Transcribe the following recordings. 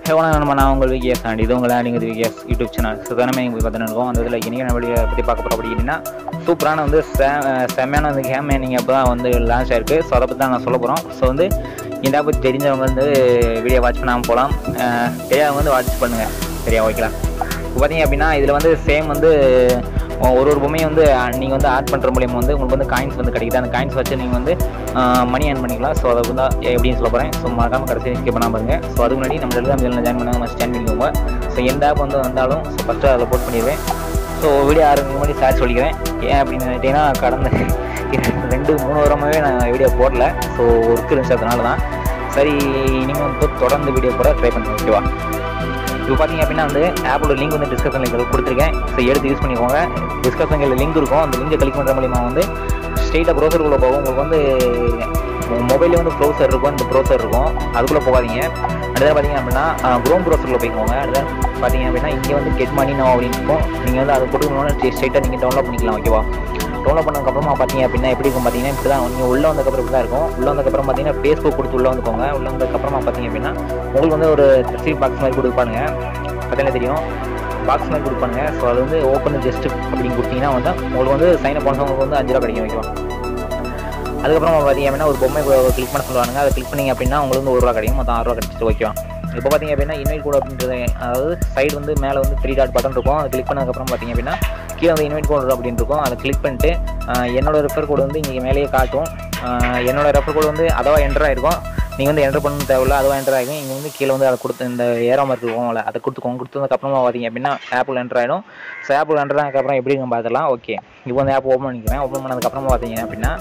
ஹெவனாக நம்ம நான் உங்கள் விகேஸ் அண்ட் இது உங்கள் நீங்கள் விகேஸ் யூடியூப் சேனல் ஸோ தினமே இங்கே பார்த்துன்னு இருக்கோம் அந்த இதில் இன்றைக்கி நம்ம வெளியே பற்றி பார்க்க போகிறோம் அப்படின்னா சூப்பரான வந்து செ- செம்மையான வந்து கேம் நீங்கள் இப்போ தான் வந்து லான்ச் ஆயிருக்கு ஸோ அதை பற்றி தான் நான் சொல்ல போகிறோம் ஸோ வந்து இந்த ஆப் பற்றி தெரிஞ்சவங்க வந்து வீடியோ வாட்ச் பண்ணாமல் போகலாம் தெரியாதவங்க வந்து வாட்ச் பண்ணுங்கள் சரியா ஓகேலாம் இப்போ பார்த்தீங்க அப்படின்னா இதில் வந்து சேம் வந்து ஒரு ஒரு பொம்மையும் வந்து நீங்கள் வந்து ஆட் பண்ணுற மூலியமாக வந்து உங்களுக்கு வந்து காயின்ஸ் வந்து கிடைக்குது அந்த காயின்ஸ் வச்சு நீங்கள் வந்து மணி ஏர்ன் பண்ணிக்கலாம் ஸோ அதை வந்து எப்படின்னு சொல்ல போகிறேன் ஸோ மறக்காம கடைசி ஸ்கிப் பண்ணாமல் பாருங்க ஸோ அதுக்கு முன்னாடி நம்ம டெலிகிராம் சேனலில் ஜாயின் பண்ணாங்க மஸ்ட் ஜாயின் பண்ணிக்கோங்க ஸோ எந்த ஆப் வந்து வந்தாலும் ஸோ ஃபஸ்ட்டு அதில் போட் பண்ணிடுவேன் ஸோ வீடியோ ஆரம்பிக்க முன்னாடி சார் சொல்லிக்கிறேன் ஏன் அப்படின்னு கேட்டிங்கன்னா கடந்த ரெண்டு மூணு வாரமாகவே நான் வீடியோ போடல ஸோ ஒர்க் இருந்துச்சு அதனால தான் சரி இனிமேல் வந்து தொடர்ந்து வீடியோ போட ட்ரை பண்ணுறேன் ஓகேவா இப்போ பார்த்தீங்க அப்படின்னா வந்து ஆப்போட லிங்க் வந்து டிஸ்கிரிப்ஷனில் கொடுத்துருக்கேன் ஸோ எடுத்து யூஸ் பண்ணிக்கோங்க டிஸ்கிரிப்ஷனில் லிங்க் இருக்கும் அந்த லிங்கை கிளிக் பண்ணுற மூலியமாக வந்து ஸ்ட்ரெயிட்டாக ப்ரௌசருக்குள்ளே போகும் உங்களுக்கு வந்து மொபைலில் வந்து ப்ரௌசர் இருக்கும் இந்த ப்ரௌசர் இருக்கும் அதுக்குள்ளே போகாதீங்க அடுத்தது பார்த்தீங்க அப்படின்னா க்ரோம் ப்ரௌசரில் போய்க்கோங்க அடுத்தது பார்த்தீங்க அப்படின்னா இங்கே வந்து கெட் மணி நோ அப்படின்னு இருக்கும் நீங்கள் வந்து அதை கொடுக்கணும்னு ஸ்ட்ரெயிட்டாக நீங்கள் டவுன்லோட் பண்ணிக்கலாம் ஓகேவா டவுன்லோட் பண்ணதுக்கப்புறமா பார்த்தீங்க அப்படின்னா எப்படி இருக்கும் பார்த்தீங்கன்னா இப்படி தான் நீங்கள் உள்ளே வந்ததுக்கப்புறம் இப்படி தான் இருக்கும் உள்ளே வந்ததுக்கப்புறம் பார்த்தீங்கன்னா ஃபேஸ்புக் கொடுத்து உள்ளே வந்துக்கோங்க உள்ளே வந்ததுக்கப்புறமா பார்த்தீங்க அப்படின்னா உங்களுக்கு வந்து ஒரு ரிசீவ் பாக்ஸ் மாதிரி கொடுப்பானுங்க பார்த்தீங்கன்னா தெரியும் பாக்ஸ் மாதிரி கொடுப்பானுங்க ஸோ அது வந்து ஓப்பன் ஜஸ்ட் அப்படின்னு கொடுத்தீங்கன்னா வந்து உங்களுக்கு வந்து சைன் அப் பண்ணுறவங்களுக்கு வந்து அஞ்சு ரூபா கிடைக்கும் ஓகேவா அதுக்கப்புறம் பார்த்தீங்க அப்படின்னா ஒரு பொம்மை கிளிக் பண்ண சொல்லுவாங்க அதை கிளிக் பண்ணீங்க அப்படின்னா உங்களுக்கு வந்து ஒரு ரூபா கிடைக்கும் மொத்தம் ஆறு ரூபா கிடைச்சிட்டு ஓகேவா இப்போ பார்த்தீங்க அப்படின்னா இன்வைட் கோட் அப்படின்றது அதாவது சைடு வந்து மேலே வந்து த்ரீ டாட் பட்டன் இருக்கும் அதை கிளிக் பண்ணதுக்கப்புறம் பார்த்தீங்க அப்படின்னா கீழே வந்து இன்வைட் கோட் அப்படின்னு இருக்கும் அதை கிளிக் பண்ணிட்டு ஆஹ் என்னோட ரெஃபர் கோடு வந்து இங்கே மேலேயே காட்டும் ஆஹ் என்னோட ரெஃபர் கோடு வந்து அதவா என்டர் ஆயிருக்கும் நீங்கள் வந்து என்டர் பண்ண தேவையில்ல அதுவா என்டர் ஆகிடும் இங்கே வந்து கீழே வந்து அதை கொடுத்து இந்த ஏரோ மாதிரி இருக்கும்ல அதை கொடுத்துக்கோங்க கொடுத்ததுக்கப்புறமா பார்த்தீங்க அப்படின்னா ஆப்பிள் என்டர் ஆகிடும் ஸோ ஆப்பிள் என்டர் ஆனதுக்கப்புறம் எப்படி நம்ம பார்த்துலாம் ஓகே இப்போ வந்து ஆப் ஓப்பன் பண்ணிக்கிறேன் ஓப்பன் பண்ணதுக்கப்புறமா பார்த்தீங்க அப்படின்னா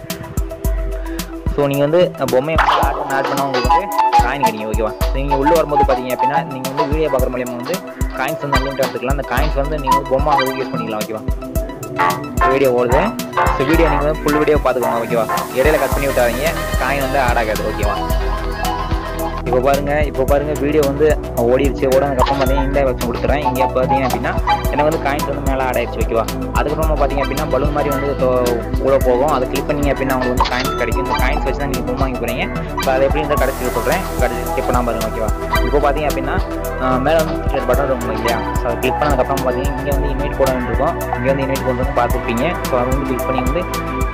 ஸோ நீங்கள் வந்து பொம்மையை வந்து ஆட் பண்ண ஆட் பண்ணால் உங்களுக்கு வந்து காயின் கிடைக்கும் ஓகேவா ஸோ நீங்கள் உள்ளே வரும்போது பார்த்தீங்க அப்படின்னா நீங்கள் வந்து வீடியோ பார்க்குற மூலியமாக வந்து காயின்ஸ் வந்து அன்லிமிட் எடுத்துக்கலாம் அந்த காயின்ஸ் வந்து நீங்கள் வந்து பொம்மை வந்து யூஸ் பண்ணிக்கலாம் ஓகேவா வீடியோ ஓடுது ஸோ வீடியோ நீங்கள் வந்து ஃபுல் வீடியோ பார்த்துக்கோங்க ஓகேவா இடையில கட் பண்ணி விட்டாதீங்க காயின் வந்து ஆட் ஆகாது ஓகேவா இப்போ பாருங்க இப்போ பாருங்க வீடியோ வந்து ஓடிடுச்சு ஓடினதுக்கப்புறம் பார்த்தீங்கன்னா இந்த வச்சு கொடுத்துறேன் இங்கே பார்த்தீங்க அப்படின்னா எனக்கு வந்து காயின்ஸ் வந்து மேலே ஆட் ஆயிடுச்சு ஓகேவா அதுக்கப்புறமா பார்த்தீங்க அப்படின்னா பலூன் மாதிரி வந்து கூட போகும் அதை கிளிக் பண்ணீங்க அப்படின்னா உங்களுக்கு வந்து காயின்ஸ் கிடைக்கும் இந்த காயின்ஸ் வச்சு தான் நீங்கள் பொம்மை வாங்கி போகிறீங்க ஸோ அதை எப்படி இருந்தால் கடைசியில் சொல்கிறேன் கடைசி ஸ்டெப் நான் பாருங்க ஓகேவா இப்போ பார்த்தீங்க அப்படின்னா ஆஹ் மேலே வந்து பட்டன் இருக்கும் இல்லையா ஸோ அதை கிளிக் பண்ணதுக்கப்புறம் பார்த்தீங்கன்னா இங்கே வந்து இன்வைட் கோட் இருக்கும் இங்கே வந்து இன்வைட் கோட் வந்து பார்த்துருப்பீங்க ஸோ அதை வந்து கிளிக் பண்ணி வந்து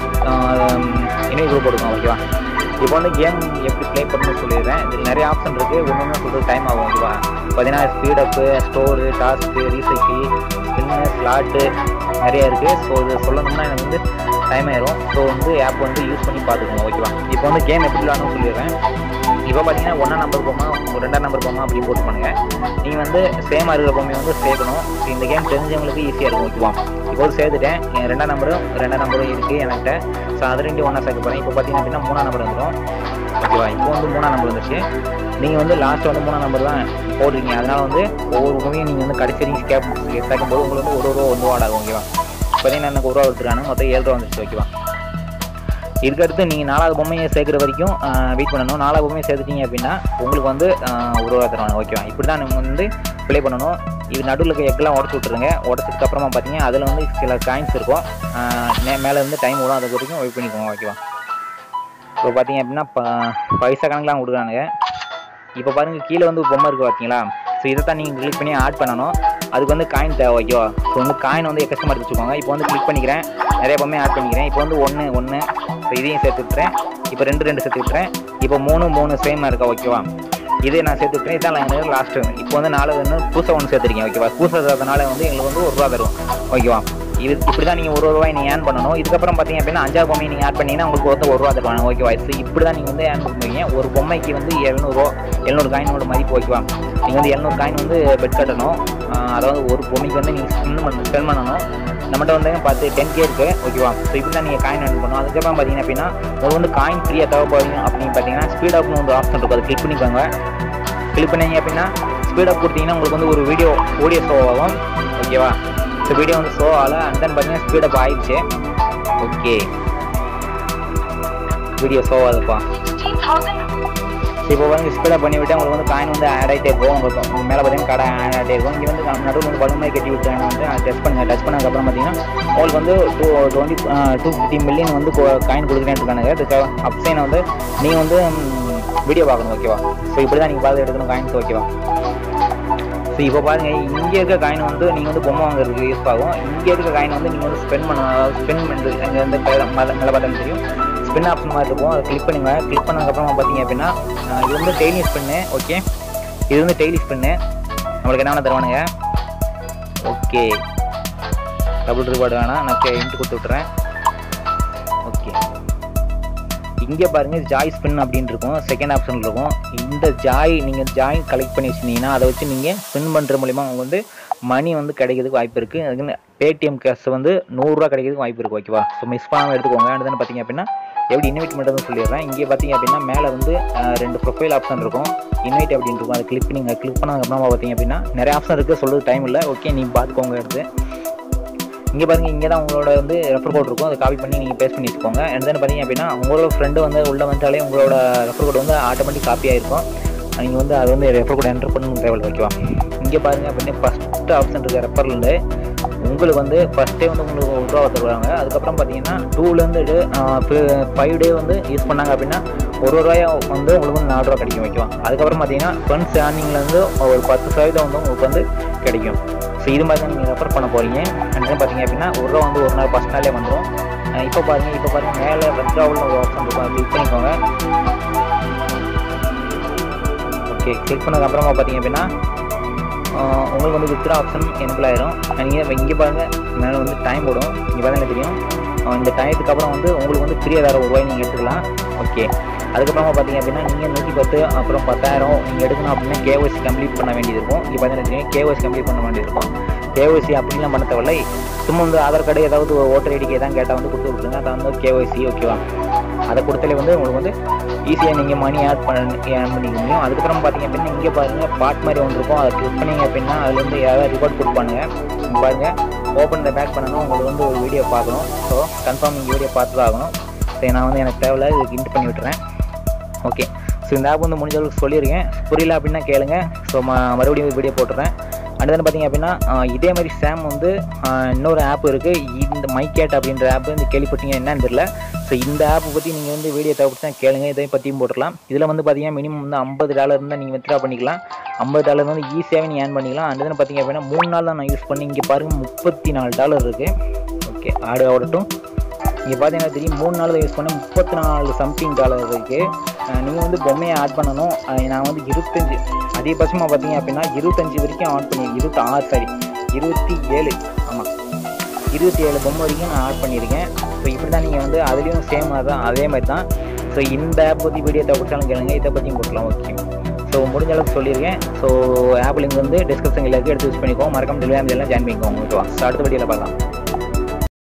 இன்வைட் கோட் போட்டுக்கோங்க ஓகேவா இப்போ வந்து கேம் எப்படி ப்ளே பண்ணணும்னு சொல்லிடுறேன் இதில் நிறைய ஆப்ஷன் இருக்குது ஒன்று ஒன்று சொல்கிறது டைம் ஆகும் ஓகேவா பார்த்தீங்கன்னா speed up store task recycle spin slot நிறைய இருக்குது ஸோ இது சொல்லணும்னா எனக்கு வந்து டைம் ஆயிரும் ஸோ வந்து ஆப் வந்து யூஸ் பண்ணி பார்த்துக்கோங்க ஓகேவா இப்போ வந்து கேம் எப்படி விளாடணும்னு சொல்லிடுறேன் இப்போ பார்த்தீங்கன்னா ஒன்றாம் நம்பர் போமா ஒரு ரெண்டாம் நம்பர் போமா அப்படின்னு போட்டு பண்ணுங்க நீங்கள் வந்து சேமாக இருக்கிற பொம்மையை வந்து சேர்க்கணும் So, இந்த கேம் தெரிஞ்சவங்களுக்கு ஈஸியாக இருக்கும் ஓகேவா இப்போ வந்து சேர்த்துட்டேன் என் ரெண்டாம் நம்பரும் ரெண்டாம் நம்பரும் இருக்குது என்கிட்ட ஸோ அது ரெண்டு ஒன்றா சேர்க்க போகிறேன் இப்போ பார்த்தீங்க அப்படின்னா மூணாம் நம்பர் வந்துடும் ஓகேவா இப்போ வந்து மூணாம் நம்பர் வந்துச்சு நீங்கள் வந்து லாஸ்ட் வந்து மூணாம் நம்பர் தான் போடுறீங்க அதனால வந்து ஒவ்வொரு பொம்மையும் நீங்கள் வந்து கடைசி வரைக்கும் ஸ்கேப் சேர்க்கும்போது உங்களுக்கு வந்து ஒரு ரூபா ஒன்று ரூபா ஆகும் ஓகேவா பார்த்தீங்கன்னா எனக்கு ஒரு ரூபா கொடுத்துருக்காங்க மொத்தம் ஏழு ரூபா வந்துச்சு ஓகேவா இதுக்கடுத்து நீங்கள் நாலாவது பொம்மையை சேர்க்குற வரைக்கும் வெயிட் பண்ணணும் நாலாவது பொம்மையை சேர்த்துட்டீங்க அப்படின்னா உங்களுக்கு வந்து ஆஹ், ஒரு ரூபா தருவாங்க ஓகேவா இப்படி தான் நீங்கள் வந்து ப்ளே பண்ணணும் இது நடுவில் இருக்க எக்கெல்லாம் உடச்சி விட்ருங்க உடச்சதுக்கு அப்புறமா பார்த்தீங்கன்னா அதில் வந்து சில காயின்ஸ் இருக்கும் ஆஹ், மே- மேலே இருந்து டைம் விடும் அது வரைக்கும் வெயிட் பண்ணிக்கோங்க ஓகேவா இப்போ பார்த்தீங்க அப்படின்னா ப பைசா கணக்கெலாம் கொடுக்குறானுங்க இப்போ பாருங்க கீழே வந்து பொம்மை இருக்குது பார்த்தீங்களா ஸோ இதை தான் நீங்கள் கிளிக் பண்ணி ஆட் பண்ணணும் அதுக்கு வந்து காயின் தேவை ஓகேவா ஸோ வந்து காயின் வந்து எக்கச்சமாக எடுத்து வச்சுக்கோங்க இப்போ வந்து கிளிக் பண்ணிக்கிறேன் நிறைய பொம்மை ஆட் பண்ணிக்கிறேன் இப்போ வந்து ஒன்று ஒன்று ஸோ இதையும் சேர்த்து விட்டுறேன் இப்போ ரெண்டு ரெண்டு சேர்த்து விட்டுறேன் இப்போ மூணு மூணு சேமாக இருக்கா ஓகேவா இதே நான் சேர்த்து விட்டுறேன் இதான் எனக்கு லாஸ்ட்டு இப்போ வந்து நாலு வந்து புதுசாக ஒன்று சேர்த்துருக்கேன் ஓகேவா புதுசாக சேர்த்தனால வந்து எங்களுக்கு வந்து ஒரு ரூபா தரும் ஓகேவா இது இப்படி தான் நீங்கள் ஒரு ரூபாய் நீங்கள் ஏர்ன் பண்ணணும் இதுக்கப்புறம் பார்த்தீங்க அப்படின்னா அஞ்சாவது பொம்மை நீங்கள் ஆட் பண்ணீங்கன்னா உங்களுக்கு ஒருத்தர் ஒரு ரூபா தருவாங்க ஓகேவா இது இப்படி தான் நீங்கள் வந்து ஏர்ன் பண்ணுவீங்க ஒரு பொம்மைக்கு வந்து எழுநூறுவா எழுநூறு காயினோட மதிப்பு ஓகேவா நீங்கள் வந்து எழுநூறு காயின் வந்து பெட் கட்டணும் ஆஹ் அதாவது ஒரு பொம்மைக்கு வந்து நீங்கள் ஸ்பின் பண்ண ஸ்பெண்ட் பண்ணணும் நம்மகிட்ட வந்து பார்த்து டென் கே இருக்குது ஓகேவா ஸோ இப்படி தான் நீங்கள் காயின் earn பண்ணணும் அதுக்கப்புறம் பார்த்தீங்க அப்படின்னா உங்களுக்கு வந்து காயின் ஃப்ரீயாக தேவைப்படுங்க அப்படின்னு பார்த்தீங்கன்னா ஸ்பீட் அப்னு ஒரு ஆப்ஷன் இருக்கும் அதை கிளிக் பண்ணிக்கோங்க கிளிக் பண்ணீங்க அப்படின்னா ஸ்பீட் அப் கொடுத்தீங்கன்னா உங்களுக்கு வந்து ஒரு வீடியோ ஆடியோ ஷோ ஆகும் ஓகேவா ஸோ வீடியோ வந்து ஷோ ஆகல அண்ட் தென் பார்த்தீங்கன்னா ஸ்பீட் அப் ஆயிடுச்சு ஓகே வீடியோ ஷோ ஆகுதுப்பா இப்போ வந்து ஸ்பீட் அப் பண்ணி விட்டு உங்களுக்கு வந்து காயின் வந்து ஆட் ஆகிட்டே இருக்கும் உங்களுக்கு உங்க மேலே பார்த்தீங்கன்னா கடை ஆட் ஆகிட்டே இருக்கும் இங்கே வந்து நடுவில் வந்து பலூன் மாதிரி கட்டி விட்டுறாங்க வந்து டச் பண்ணுங்க டச் பண்ணதுக்கப்புறம் பார்த்தீங்கன்னா உங்களுக்கு வந்து two twenty two fifty million வந்து காயின் கொடுக்குறேன்னு இருக்கானுங்க அதுக்கு அப்சைனை வந்து நீங்கள் வந்து வீடியோ பார்க்கணும் ஓகேவா ஸோ இப்படி தான் நீங்கள் பார்த்து எடுக்கணும் காயின்ஸ் ஓகேவா ஸோ இப்போ பாருங்க இங்கே இருக்க காயின் வந்து நீங்கள் வந்து பொம்மை வாங்குறதுக்கு யூஸ் ஆகும் இங்கே இருக்க காயின் வந்து நீங்கள் வந்து ஸ்பெண்ட் பண்ண ஸ்பெண்ட் பண்ணுறது அங்கே வந்து மேலே மேலே பார்த்தாலும் தெரியும் ஸ்பின் ஆப்ஷன் மாதிரி இருக்கும் அதை கிளிக் பண்ணுங்க கிளிக் பண்ணதுக்கப்புறமா பார்த்தீங்க அப்படின்னா அஹ் இது வந்து டெய்லி ஸ்பின்னு ஓகே இது வந்து டெய்லி ஸ்பின்னு நம்மளுக்கு என்னென்ன தருவானுங்க ஓகே டபுள் ரிவார்டு வேணாம் நான் இன்ட்டு கொடுத்து விட்றேன் ஓகே இங்கே பாருங்க ஜாய் ஸ்பின் அப்படின்னு இருக்கும் செகண்ட் ஆப்ஷன் இருக்கும் இந்த ஜாய் நீங்கள் ஜாய் கலெக்ட் பண்ணி வச்சிருந்தீங்கன்னா அதை வச்சு நீங்கள் ஸ்பின் பண்ணுற மூலிமா உங்களுக்கு வந்து மணி வந்து கிடைக்கிறதுக்கு வாய்ப்பு இருக்குது அதுக்குன்னு பேடிஎம் கேஷ் வந்து நூறுரூவா கிடைக்கிறதுக்கு வாய்ப்பு இருக்குது ஓகேவா ஸோ மிஸ் பண்ணாமல் எடுத்துக்கோங்க அடுத்து பார்த்தீங்க அப்படின்னா எப்படி இன்வைட் பண்ணுறதுன்னு சொல்லிடுறேன் இங்கே பார்த்தீங்க அப்படின்னா மேலே வந்து அஹ், ரெண்டு ப்ரொஃபைல் ஆப்ஷன் இருக்கும் இன்வைட் அப்படின்னு இருக்கும் அதை கிளிக் பண்ணி கிளிக் பண்ணதுக்கப்புறமா பார்த்தீங்க அப்படின்னா நிறைய ஆப்ஷன் இருக்குது சொல்கிறது டைம் இல்லை ஓகே நீ பார்த்துக்கோங்க எடுத்து இங்கே பாருங்க இங்கே தான் உங்களோட வந்து ரெஃபர் கோட் இருக்கும் அதை காப்பி பண்ணி நீங்கள் பேஸ்ட் பண்ணி வச்சுக்கோங்க and then பார்த்தீங்க அப்படின்னா உங்களோட ஃப்ரெண்டு வந்து உள்ளே வந்தாலே உங்களோட ரெஃபர் கோட் வந்து ஆட்டோமேட்டிக் காப்பி ஆயிருக்கும் நீங்கள் வந்து அது வந்து ரெஃபர் கோட் என்டர் பண்ணணும் தேவையில்லை ஓகேவா இங்கே பாருங்க அப்படின்னா ஃபஸ்ட்டு ஆப்ஷன் இருக்க ரெஃபர்லேருந்து உங்களுக்கு வந்து ஃபஸ்ட்டே வந்து உங்களுக்கு ஒரு ரூபா தருவாங்க அதுக்கப்புறம் பார்த்தீங்கன்னா டூலேருந்து ஃபைவ் டே வந்து யூஸ் பண்ணாங்க அப்படின்னா ஒரு ரூபாயா வந்து உங்களுக்கு வந்து நாலு ரூபா கிடைக்கும் ஓகேவா அதுக்கப்புறம் பார்த்தீங்கன்னா ஃப்ரெண்ட்ஸ் ஏர்னிங்லேருந்து ஒரு பத்து சதவீதம் வந்து உங்களுக்கு வந்து கிடைக்கும் ஸோ இது மாதிரி தான் நீங்கள் ரெஃபர் பண்ண போகிறீங்க அண்ட் பார்த்தீங்க அப்படின்னா ஒரு ரூபா வந்து ஒரு நாள் ஃபஸ்ட் நாளே வந்துடும் இப்போ பாருங்கள் இப்போ பாருங்கள் மேலே வித்ராவல் ஒரு ஆப்ஷன் இருக்கும் கிளிக் பண்ணிக்கோங்க ஓகே கிளிக் பண்ணதுக்கப்புறமா பார்த்தீங்க அப்படின்னா ஆஹ் உங்களுக்கு வந்து வித்ரா ஆப்ஷன் எனக்குள்ள ஆயிரும் நீங்கள் இங்கே பாருங்கள் மேலே வந்து டைம் போடும் இங்கே பார்த்தா தெரியும் ஆஹ் இந்த டயத்துக்கு அப்புறம் வந்து உங்களுக்கு வந்து ஃப்ரீயாக வேறு ஒரு ரூபாய் நீங்கள் எடுத்துக்கலாம் ஓகே அதுக்கப்புறமா பார்த்தீங்க அப்படின்னா நீங்கள் நூற்றி பத்து அப்புறம் பத்தாயிரம் நீங்கள் எடுக்கணும் அப்படின்னா கேஒசி கம்ப்ளீட் பண்ண வேண்டியது இருக்கும் இங்கே பார்த்தீங்கன்னா தெரியும் கேஒசி கம்ப்ளீட் பண்ண வேண்டியது இருக்கும் கேஒசி அப்படின்லாம் பண்ண தேவையில்லை சும்மா வந்து ஆதார் கார்டு ஏதாவது ஒரு ஓட்டர் ஐடிக்கு எதாவது கேட்டால் வந்து கொடுத்து விட்ருங்க அதை வந்து கேஒசி ஓகேவா அதை கொடுத்தாலே வந்து உங்களுக்கு வந்து ஈஸியாக நீங்கள் மணி ஆட் பண்ண ஏர்ன் பண்ணிக்க முடியும் அதுக்கப்புறம் பார்த்தீங்க அப்படின்னா இங்கே பாருங்கள் பாட் மாதிரி ஒன்று இருக்கும் அதை கிளிக் பண்ணீங்க அப்படின்னா அதுலேருந்து யாராவது ரிவார்ட் கொடுப்பானுங்க இங்க பாருங்க ஓப்பன் த பேக் பண்ணணும் உங்களுக்கு வந்து ஒரு வீடியோ பார்க்கணும் ஸோ கன்ஃபார்ம் நீங்கள் வீடியோ பார்த்து தான் ஆகணும் சரி நான் வந்து எனக்கு தேவையில்ல இதுக்கு இன்ட் பண்ணி விட்டுறேன் ஓகே ஸோ இந்த ஆப் வந்து முடிஞ்ச அளவுக்கு சொல்லியிருக்கேன் புரியல அப்படின்னா கேளுங்க ஸோ மறுபடியும் வீடியோ போட்டுறேன் அடுத்து பார்த்தீங்க அப்படின்னா ஆஹ் இதே மாதிரி சாம் வந்து ஆஹ் இன்னொரு ஆப் இருக்குது இந்த மைகேட் அப்படின்ற ஆப் இந்த கேள்விப்பட்டீங்க என்னன்னு தெரியல ஸோ இந்த ஆப்பை பற்றி நீங்கள் வந்து வீடியோ தேவைப்பட்டு தான் கேளுங்க இதை பற்றியும் போட்டுடலாம் இதில் வந்து பார்த்தீங்கன்னா மினிமம் வந்து ஐம்பது டாலர் இருந்தால் நீங்கள் வித்ரா பண்ணிக்கலாம் ஐம்பது டாலர் வந்து ஈஸியாகவே நீங்கள் ஏர்ன் பண்ணிக்கலாம் அடுத்து பார்த்தீங்க அப்படின்னா மூணு நாள் தான் நான் யூஸ் பண்ணி இங்கே பாருங்கள் முப்பத்தி நாலு டாலர் இருக்குது ஓகே ஆடு ஓடட்டும் இங்கே பார்த்தீங்கன்னா தெரியும் மூணு நாள் யூஸ் பண்ண முப்பத்தி நாலு சம்திங் டாலர் இருக்குது நீங்கள் வந்து பொம்மையை ஆட் பண்ணணும் அஹ் நான் வந்து இருபத்தஞ்சி அதிகபட்சமாக பார்த்தீங்க அப்படின்னா இருபத்தஞ்சி வரைக்கும் ஆட் பண்ணி இருபத்தி ஆறு சாரி இருபத்தி ஏழு ஆமாம் இருபத்தி ஏழு பொம்மை வரைக்கும் நான் ஆட் பண்ணியிருக்கேன் ஸோ இப்படி தான் நீங்கள் வந்து அதுலேயும் சேம் தான் அதே மாதிரி தான் ஸோ இந்த ஆப் பற்றி வீடியோ தேவைப்பட்டாலும் கேளுங்க இதை பற்றியும் போட்டலாம் ஓகே ஸோ முடிஞ்ச அளவுக்கு சொல்லியிருக்கேன் ஸோ ஆப் லிங்க் வந்து டிஸ்கிரிப்ஷன் எல்லாருக்கும் எடுத்து யூஸ் பண்ணிக்கோ மறக்காம டெலிவரி எல்லாம் ஜாயின் பண்ணிக்கோங்க ஓகேவா ஸோ அடுத்த வீடியோவில் பார்க்கலாம்